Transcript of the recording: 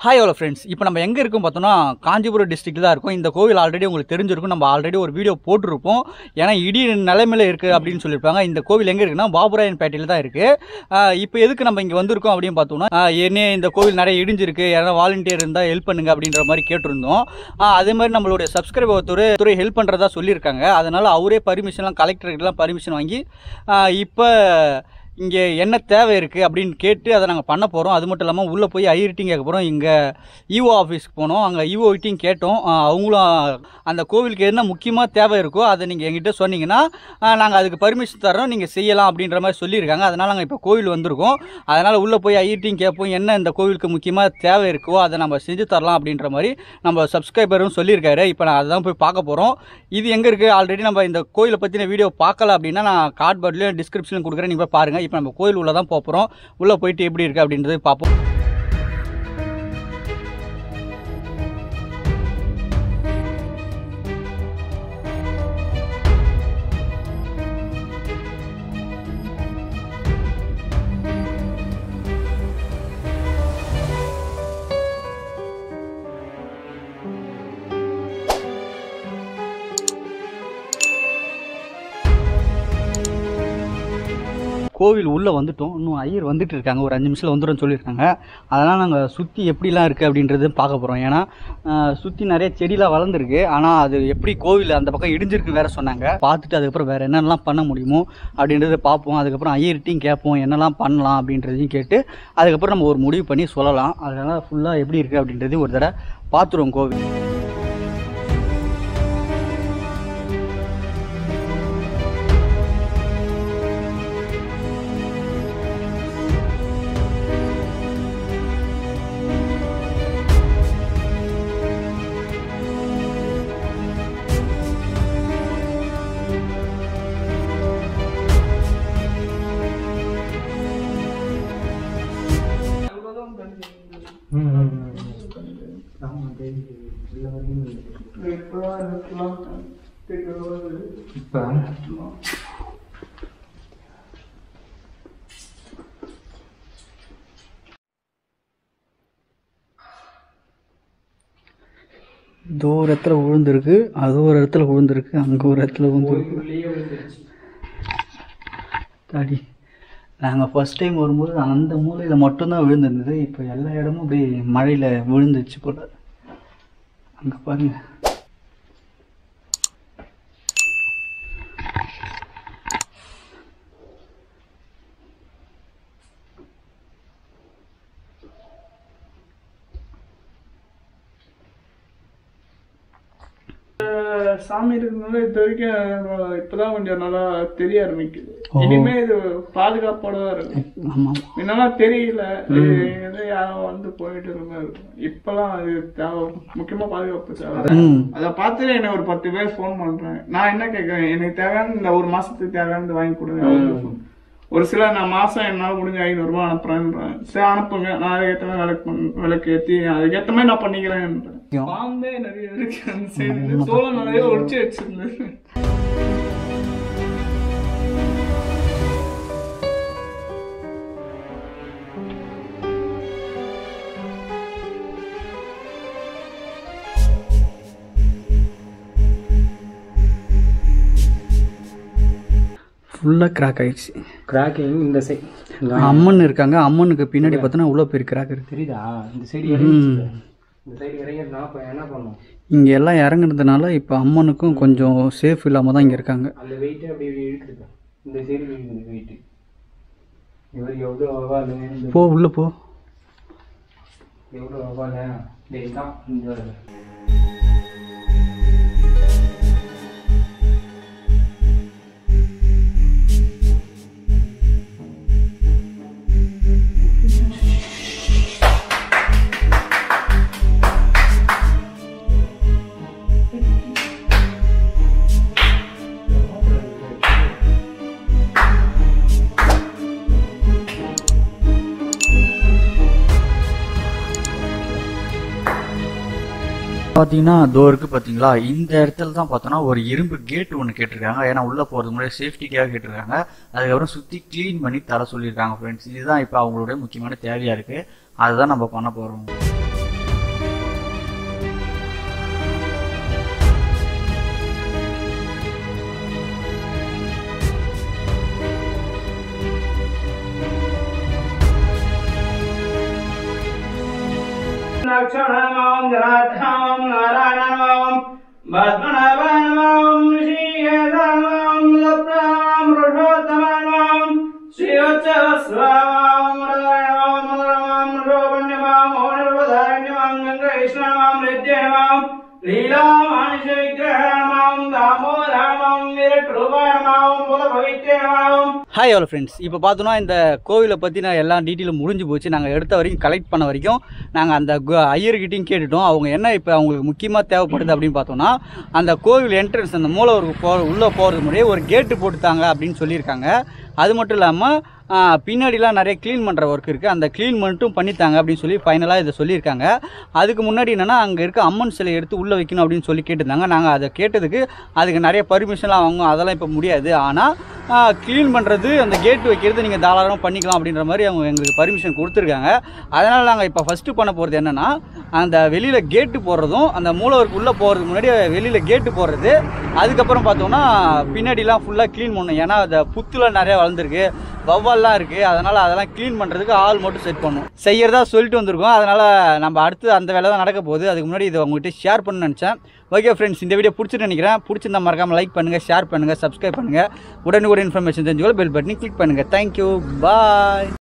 Hi hello friends இப்போ நம்ம எங்கே இருக்கோம் பார்த்தோம்னா காஞ்சிபுரம் டிஸ்ட்ரிக்ட் தான் இருக்கும் இந்த கோவில் ஆல்ரெடி உங்களுக்கு தெரிஞ்சிருக்கும் நம்ம ஆல்ரெடி ஒரு வீடியோ போட்டிருப்போம் ஏன்னா இடி நிலைமையில இருக்குது அப்படின்னு சொல்லியிருப்பாங்க இந்த கோவில் எங்கே இருக்குன்னா பாபுராயன் பேட்டையில் தான் இருக்குது இப்போ எதுக்கு நம்ம இங்கே வந்திருக்கோம் அப்படின்னு பார்த்தோம்னா ஆஹ் என்ன இந்த கோவில் நிறைய இடிஞ்சிருக்கு யாராவது வாலண்டியர் இருந்தால் ஹெல்ப் பண்ணுங்க அப்படின்ற மாதிரி கேட்டிருந்தோம் ஆஹ் அதே மாதிரி நம்மளுடைய சப்ஸ்கிரைபர் ஒருத்தர் துறை ஹெல்ப் பண்ணுறதா சொல்லியிருக்காங்க அதனால் அவரே பர்மிஷன்லாம் கலெக்டர்கிட்டலாம் பர்மிஷன் வாங்கி இப்போ இங்கே என்ன தேவை இருக்குது அப்படின்னு கேட்டு அதை நாங்கள் பண்ண போகிறோம் அது மட்டும் இல்லாமல் உள்ளே போய் ஐரிட்டிங் கேட்க போகிறோம் இங்கே இஓ ஆஃபீஸ்க்கு போனோம் அங்கே இஓ கிட்டையும் கேட்டோம் ஆஹ் அவங்களும் அந்த கோவிலுக்கு என்ன முக்கியமாக தேவை இருக்கோ அதை நீங்கள் எங்கிட்ட சொன்னீங்கன்னா நாங்கள் அதுக்கு பர்மிஷன் தரோம் நீங்கள் செய்யலாம் அப்படின்ற மாதிரி சொல்லியிருக்காங்க அதனால் நாங்கள் இப்போ கோவில் வந்திருக்கோம் அதனால் உள்ளே போய் ஐரிட்டிங் கேட்போம் என்ன இந்த கோவிலுக்கு முக்கியமாக தேவை இருக்கோ அதை நம்ம செஞ்சு தரலாம் அப்படின்ற மாதிரி நம்ம சப்ஸ்கிரைபரும் சொல்லியிருக்காரு இப்போ நான் அதுதான் போய் பார்க்க போகிறோம் இது எங்கே இருக்குது ஆல்ரெடி நம்ம இந்த கோயிலை பற்றின வீடியோ பார்க்கல அப்படின்னா நான் கார்ட் பாட்லையும் டிஸ்கிரிப்ஷனில் கொடுக்குறேன் நீங்கள் போய் பாருங்கள் இப்போ நம்ம கோயில் உள்ளே தான் போக போகிறோம் உள்ளே போயிட்டு எப்படி இருக்குது அப்படின்றது பார்ப்போம் கோவில் உள்ளே வந்துட்டோம் இன்னும் ஐயர் வந்துட்டு இருக்காங்க ஒரு அஞ்சு நிமிஷத்தில் வந்துடும் சொல்லியிருக்காங்க அதனால் நாங்கள் சுற்றி எப்படிலாம் இருக்குது அப்படின்றது பார்க்க போகிறோம் ஏன்னா சுற்றி நிறைய செடிலாம் வளர்ந்துருக்கு ஆனால் அது எப்படி கோவில் அந்த பக்கம் இடிஞ்சிருக்கு வேற சொன்னாங்க பார்த்துட்டு அதுக்கப்புறம் வேறு என்னென்னலாம் பண்ண முடியுமோ அப்படின்றத பார்ப்போம் அதுக்கப்புறம் ஐயர்கிட்டையும் கேட்போம் என்னெல்லாம் பண்ணலாம் அப்படின்றதையும் கேட்டு அதுக்கப்புறம் நம்ம ஒரு முடிவு பண்ணி சொல்லலாம் அதனால் ஃபுல்லாக எப்படி இருக்குது அப்படின்றதையும் ஒரு தடவை பார்த்துருவோம் கோவில் இதோ ஒரு இடத்துல விழுந்திருக்கு அது ஒரு இடத்துல விழுந்திருக்கு அங்கே ஒரு இடத்துல விழுந்திருக்கு தாடி நாங்கள் ஃபர்ஸ்ட் டைம் வரும்போது அந்த மூலையில் மட்டும்தான் விழுந்திருந்தது இப்போ எல்லா இடமும் அப்படியே மழையில் விழுந்துச்சு போல அங்கே பாருங்க சாமி இருக்கிறதுனால இது வரைக்கும் அஹ், இப்பதான் கொஞ்சம் நல்லா தெரிய ஆரம்பிக்குது ஓ. இனிமே இது பாதுகாப்போட தான் இருக்கும் ஆமாம் முன்னெல்லாம் தெரியல இது ஏதோ யாரும் வந்து போயிட்டு இருந்த இப்பெல்லாம் அது தேவை முக்கியமா பாதுகாப்பு தேவை ம் அதை பார்த்துட்டு எனக்கு ஒரு பத்து பேர் ஃபோன் பண்றேன் நான் என்ன கேட்கறேன் எனக்கு தேவையான இந்த ஒரு மாசத்துக்கு தேவையானது வாங்கி கொடுங்க அவங்களுக்கு. ஒரு சில நான் மாசம் என்னால முடிஞ்ச ஐநூறு ரூபாய் அனுப்புறேன்றேன் சரி அனுப்புங்க நான் அதுக்கேற்ற மாதிரி விளக்கு பண்ண- விளக்கு ஏத்தி அதுக்கேற்ற மாதிரி நான் பண்ணிக்கிறேன்றேன் பாம்பே நிறைய இருக்கு அந்த சைடு தோலை நிறைய ஒடிச்சு வச்சிருந்தேன் ஃபுல்லாக கிராக் ஆயிடுச்சு கிராக்கிங் இந்த சைடு அம்மன் இருக்காங்க அம்மனுக்கு பின்னாடி பார்த்தோன்னா இவ்வளோ பெரிய கிராக் இருக்கு தெரியுதா இந்த சைடு ம் இறங்கிச்சு இந்த சைடு இறங்கினா இப்போ என்ன பண்ணோம் இங்கே எல்லாம் இறங்குனதுனால இப்போ அம்மனுக்கும் கொஞ்சம் சேஃப் இல்லாமல் தான் இங்கே இருக்காங்க அந்த வெயிட்டே அப்படி இழுக்குது இந்த சைடு இழுக்குது வெயிட்டு இவர் எவ்வளோ அவாலு போ உள்ளே போ எவ்வளோ அவாலு டேய் தான் இந்த பார்த்தீங்கன்னா தோ இருக்கு பார்த்தீங்களா இந்த இடத்துல தான் பார்த்தோன்னா ஒரு இரும்பு கேட் ஒன்று கேட்டிருக்காங்க ஏன்னா உள்ளே போகிறது முன்னாடி சேஃப்டிக்காக கேட்டிருக்காங்க அதுக்கப்புறம் சுற்றி க்ளீன் பண்ணி தர சொல்லியிருக்காங்க ஃப்ரெண்ட்ஸ் இதுதான் இப்போ அவங்களுடைய முக்கியமான தேவையாக இருக்குது அதுதான் நம்ம பண்ண போகிறோம் லக்ஷ்மணமாம் ஜனாதாம் நாராயணமாம் பத்மநாபமாம் ஸ்ரீயதாம் லப்னாம் ருஷோத்தமாம் ஸ்ரீவத்சவஸ்வாமாம் முரதாயமாம் முரமாம் ருஷோபண்யமாம் மௌனர்வதாரண்யமாம் கங்கேஷ்ணமாம் நித்யமாம் லீலாமானுஷ விக்கிரகமாம் தாமோதரமாம் விரட்ரூபாயமாம் புலபவித்யமாம் ஹாய் எவ்வளோ ஃப்ரெண்ட்ஸ் இப்போ பார்த்தோன்னா இந்த கோவிலை பற்றி நான் எல்லா டீட்டெயிலும் முடிஞ்சு போச்சு நாங்கள் எடுத்த வரைக்கும் கலெக்ட் பண்ண வரைக்கும் நாங்கள் அந்த கு- ஐயர்கிட்டையும் கேட்டுட்டோம் அவங்க என்ன இப்போ அவங்களுக்கு முக்கியமாக தேவைப்படுது அப்படின்னு பார்த்தோன்னா அந்த கோவில் என்ட்ரன்ஸ் அந்த மூலவருக்கு போ உள்ளே போகிறது முன்னாடியே ஒரு கேட்டு போட்டுத்தாங்க அப்படின்னு சொல்லியிருக்காங்க அது மட்டும் இல்லாமல் பின்னாடிலாம் நிறைய க்ளீன் பண்ணுற ஒர்க் இருக்குது அந்த க்ளீன் மட்டும் பண்ணித்தாங்க அப்படின்னு சொல்லி ஃபைனலாக இதை சொல்லியிருக்காங்க அதுக்கு முன்னாடி என்னென்னா அங்கே இருக்க அம்மன் சிலை எடுத்து உள்ளே வைக்கணும் அப்படின்னு சொல்லி கேட்டிருந்தாங்க நாங்கள் அதை கேட்டதுக்கு அதுக்கு நிறைய பர்மிஷன்லாம் வாங்கும் அதெல்லாம் இப்போ முடியாது ஆனால் க்ளீன் பண்ணுறது அந்த கேட் வைக்கிறது நீங்கள் தாராளமாக பண்ணிக்கலாம் அப்படின்ற மாதிரி அவங்க எங்களுக்கு பர்மிஷன் கொடுத்துருக்காங்க அதனால் நாங்கள் இப்போ ஃபஸ்ட்டு பண்ண போகிறது என்னென்னா அந்த வெளியில் கேட்டு போடுறதும் அந்த மூலவருக்கு உள்ளே போகிறதுக்கு முன்னாடி வெளியில் கேட்டு போடுறது அதுக்கப்புறம் பார்த்தோம்னா பின்னாடிலாம் ஃபுல்லாக க்ளீன் பண்ணணும் ஏன்னா அந்த புத்துலாம் நிறையா வளர்ந்துருக்கு வவ்வால்லாம் இருக்குது அதனால் அதெல்லாம் க்ளீன் பண்ணுறதுக்கு ஆள் மட்டும் செட் பண்ணணும் செய்யறதா சொல்லிட்டு வந்திருக்கோம் அதனால் நம்ம அடுத்து அந்த வேலை தான் நடக்க போகுது அதுக்கு முன்னாடி இதை உங்கள்கிட்ட ஷேர் பண்ண நினச்சேன் ஓகே ஃப்ரெண்ட்ஸ் இந்த வீடியோ பிடிச்சிட்டு நினைக்கிறேன் பிடிச்சிருந்தா மறக்காமல் லைக் பண்ணுங்கள் ஷேர் பண்ணுங்கள் சப்ஸ்கிரைப் பண்ணுங்கள் உடனுக்குடன் இன்ஃபர்மேஷன் தெரிஞ்சுக்கொள்ள பெல் பட்டனை கிளிக் பண்ணுங்கள் தேங்க்யூ பாய்